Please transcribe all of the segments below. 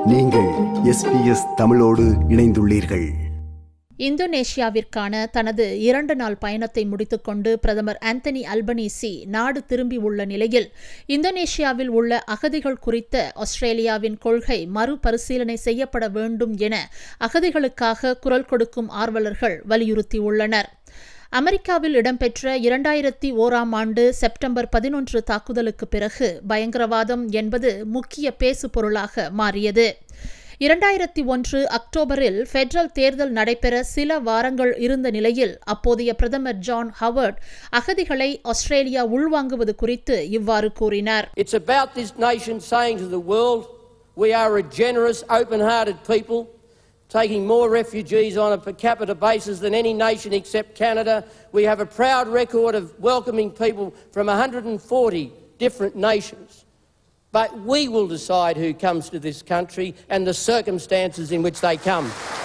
நீங்கள் எஸ்பிஎஸ் தமிழோடு இணைந்துள்ளீர்கள் இந்தோனேஷியாவிற்கான தனது இரண்டு நாள் பயணத்தை முடித்துக்கொண்டு பிரதமர் ஆந்தனி அல்பனீசி நாடு திரும்பியுள்ள நிலையில் இந்தோனேஷியாவில் உள்ள அகதிகள் குறித்த ஆஸ்திரேலியாவின் கொள்கை மறுபரிசீலனை செய்யப்பட வேண்டும் என அகதிகளுக்காக குரல் கொடுக்கும் ஆர்வலர்கள் வலியுறுத்தியுள்ளனர் அமெரிக்காவில் இடம்பெற்ற இரண்டாயிரத்தி ஓராம் ஆண்டு செப்டம்பர் பதினொன்று தாக்குதலுக்கு பிறகு பயங்கரவாதம் என்பது முக்கிய பேசு பொருளாக மாறியது இரண்டாயிரத்தி ஒன்று அக்டோபரில் ஃபெடரல் தேர்தல் நடைபெற சில வாரங்கள் இருந்த நிலையில் அப்போதைய பிரதமர் ஜான் ஹவர்ட் அகதிகளை ஆஸ்திரேலியா உள்வாங்குவது குறித்து இவ்வாறு கூறினார் It's about this nation saying to the world, we are a generous, open hearted people, taking more refugees on a per capita basis than any nation except Canada. We have a proud record of welcoming people from 140 different nations. But we will decide who comes to this country and the circumstances in which they come.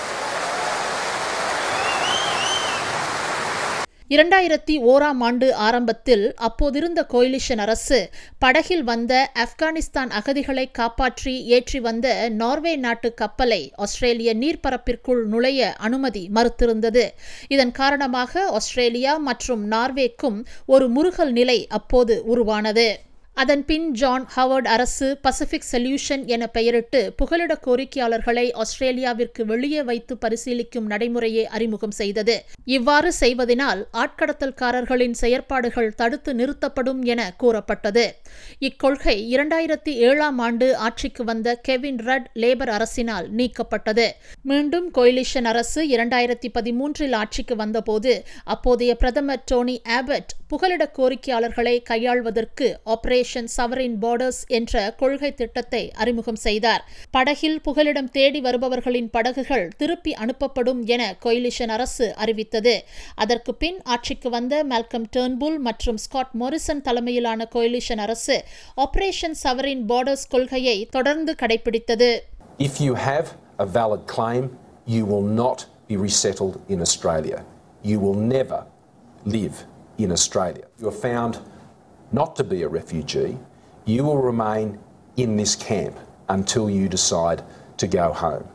இரண்டாயிரத்தி ஓராம் ஆண்டு ஆரம்பத்தில் அப்போதிருந்த coalition அரசு படகில் வந்த ஆப்கானிஸ்தான் அகதிகளை காப்பாற்றி ஏற்றி வந்த நார்வே நாட்டு கப்பலை ஆஸ்திரேலிய நீர்ப்பரப்பிற்குள் நுழைய அனுமதி மறுத்திருந்தது இதன் காரணமாக ஆஸ்திரேலியா மற்றும் நார்வேக்கும் ஒரு முருகல் நிலை அப்போது உருவானது அதன் பின் ஜான் ஹவர்ட் அரசு பசிபிக் சொல்யூஷன் என பெயரிட்டு புகலிட கோரிக்கையாளர்களை ஆஸ்திரேலியாவிற்கு வெளியே வைத்து பரிசீலிக்கும் நடைமுறையை அறிமுகம் செய்தது இவ்வாறு செய்வதனால் ஆட்கடத்தல்காரர்களின் செயற்பாடுகள் தடுத்து நிறுத்தப்படும் என கூறப்பட்டது இக்கொள்கை இரண்டாயிரத்தி ஏழாம் ஆண்டு ஆட்சிக்கு வந்த கெவின் ரட் லேபர் அரசினால் நீக்கப்பட்டது மீண்டும் கோயிலிஷன் அரசு இரண்டாயிரத்தி பதிமூன்றில் ஆட்சிக்கு வந்தபோது அப்போதைய பிரதமர் டோனி ஆபட் புகலிட கோரிக்கையாளர்களை கையாள்வதற்கு ஆபரேஷன் சவரின் பார்டர்ஸ் என்ற கொள்கை திட்டத்தை அறிமுகம் செய்தார் படகில் புகலிடம் தேடி வருபவர்களின் படகுகள் திருப்பி அனுப்பப்படும் என கொயிலிஷன் அரசு அறிவித்தது அதற்கு பின் ஆட்சிக்கு வந்த மால்கம் டேர்ன்புல் மற்றும் ஸ்காட் மோரிசன் தலைமையிலான கொயிலிஷன் அரசு ஆபரேஷன் சவரின் பார்டர்ஸ் கொள்கையை தொடர்ந்து கடைபிடித்தது If you have a valid claim, you will not be resettled in Australia. You will never live in Australia. You are found not to be a refugee, you will remain in this camp until you decide to go home.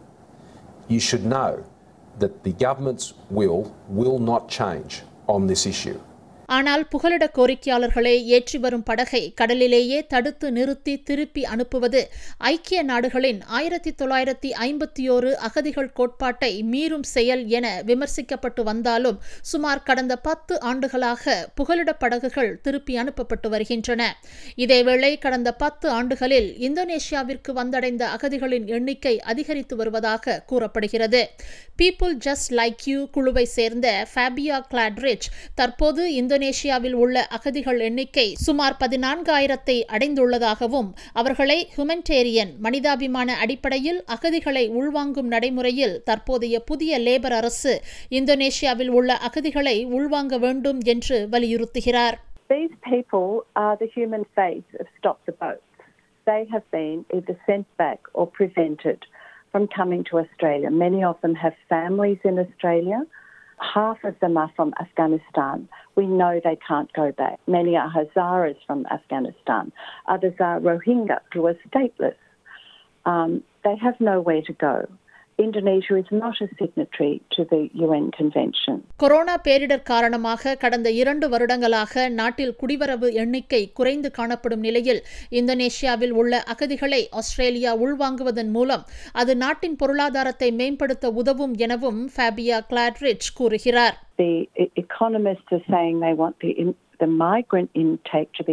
You should know that the government's will will not change on this issue. ஆனால் புகலிட கோரிக்கையாளர்களை ஏற்றி வரும் படகை கடலிலேயே தடுத்து நிறுத்தி திருப்பி அனுப்புவது ஐக்கிய நாடுகளின் ஆயிரத்தி தொள்ளாயிரத்தி ஐம்பத்தி ஓரு அகதிகள் கோட்பாட்டை மீறும் செயல் என விமர்சிக்கப்பட்டு வந்தாலும் சுமார் கடந்த பத்து ஆண்டுகளாக புகலிட படகுகள் திருப்பி அனுப்பப்பட்டு வருகின்றன இதேவேளை கடந்த பத்து ஆண்டுகளில் இந்தோனேஷியாவிற்கு வந்தடைந்த அகதிகளின் எண்ணிக்கை அதிகரித்து வருவதாக கூறப்படுகிறது பீப்புள் ஜஸ்ட் லைக் யூ குழுவை சேர்ந்த ஃபேபியா கிளாட்ரிச் தற்போது இந்தோனேஷியாவில் உள்ள அகதிகள் எண்ணிக்கை சுமார் பதினான்காயிரத்தை அடைந்துள்ளதாகவும் அவர்களை ஹியூமனிடேரியன் மனிதாபிமான அடிப்படையில் அகதிகளை உள்வாங்கும் நடைமுறையில் தற்போதைய புதிய லேபர் அரசு இந்தோனேஷியாவில் உள்ள அகதிகளை உள்வாங்க வேண்டும் என்று வலியுறுத்துகிறார் These people are the human face of Stop the Boats. They have been either sent back or prevented from coming to Australia. Many of them have families in Australia. Half of them are from Afghanistan. We know they can't go back. Many are Hazaras from Afghanistan. Others are Rohingya who are stateless. Um, they have nowhere to go. Indonesia is not a signatory to the UN Convention. Corona பேரிடர் காரணமாக கடந்த இரண்டு வருடங்களாக நாட்டில் குடிவரவு எண்ணிக்கை குறைந்து காணப்படும் நிலையில் இந்தோனேஷியாவில் உள்ள அகதிகளை ஆஸ்திரேலியா உள்வாங்குவதன் மூலம் அது நாட்டின் பொருளாதாரத்தை மேம்படுத்த உதவும் எனவும் ஃபேபியா கிளாட்ரிச் கூறுகிறார் The e- economists are saying they want the in, the migrant intake to be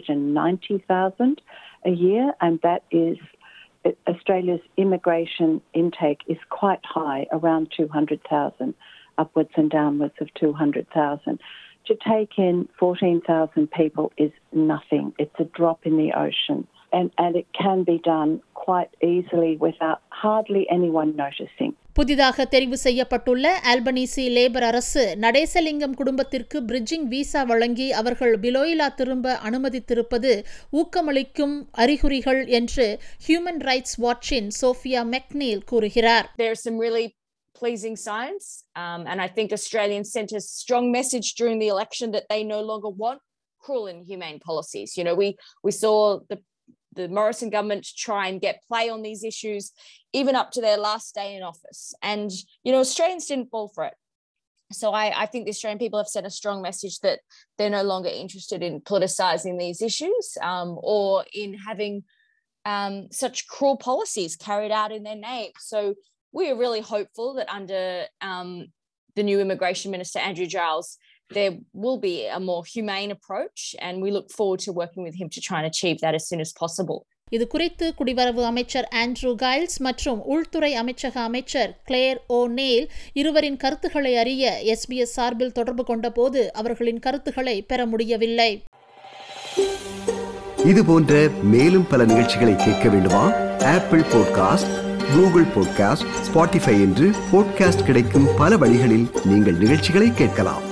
190,000 a year, and that is Australia's immigration intake is quite high, around 200,000, upwards and downwards of 200,000. To take in 14,000 people is nothing. It's a drop in the ocean. And, and it can be done quite easily without hardly anyone noticing. புதிதாக தெரிவு செய்யப்பட்டுள்ள Albanese labour அரசு நடேசலிங்கம் குடும்பத்திற்கு bridging visa வழங்கி அவர்கள் பிலோயிலா திரும்ப அனுமதித்திருப்பது ஊக்கமளிக்கும் அறிகுறிகள் என்று ஹியூமன் ரைட்ஸ் வாட்சின் சோஃபியா மெக்னீல் கூறுகிறார் there are some really pleasing signs. Um, and I think Australians sent a strong message during the election that they no longer want cruel and humane policies. You know, we we saw the the Morrison government to try and get play on these issues, even up to their last day in office. And, you know, Australians didn't fall for it. So I, I think the Australian people have sent a strong message that they're no longer interested in politicising these issues um, or in having um, such cruel policies carried out in their name. So we are really hopeful that under um, the new immigration minister, Andrew Giles, there will be a more humane approach, and we look forward to working with him to try and achieve that as soon as possible. இது குறித்து குடிவரவு அமைச்சர் Andrew Giles மற்றும் உள்துறை அமைச்சக அமைச்சர் Clare ஓ நேல் இருவரின் கருத்துக்களை அறிய எஸ்பிஎஸ் சார்பில் தொடர்பு கொண்டபோது அவர்களின் கருத்துக்களை பெற முடியவில்லை இது போன்ற மேலும் பல நிகழ்ச்சிகளை கேட்க வேண்டுமா Apple podcast Google podcast Spotify என்று பாட்காஸ்ட் கிடைக்கும் பல வழிகளில் நீங்கள் நிகழ்ச்சிகளை கேட்கலாம்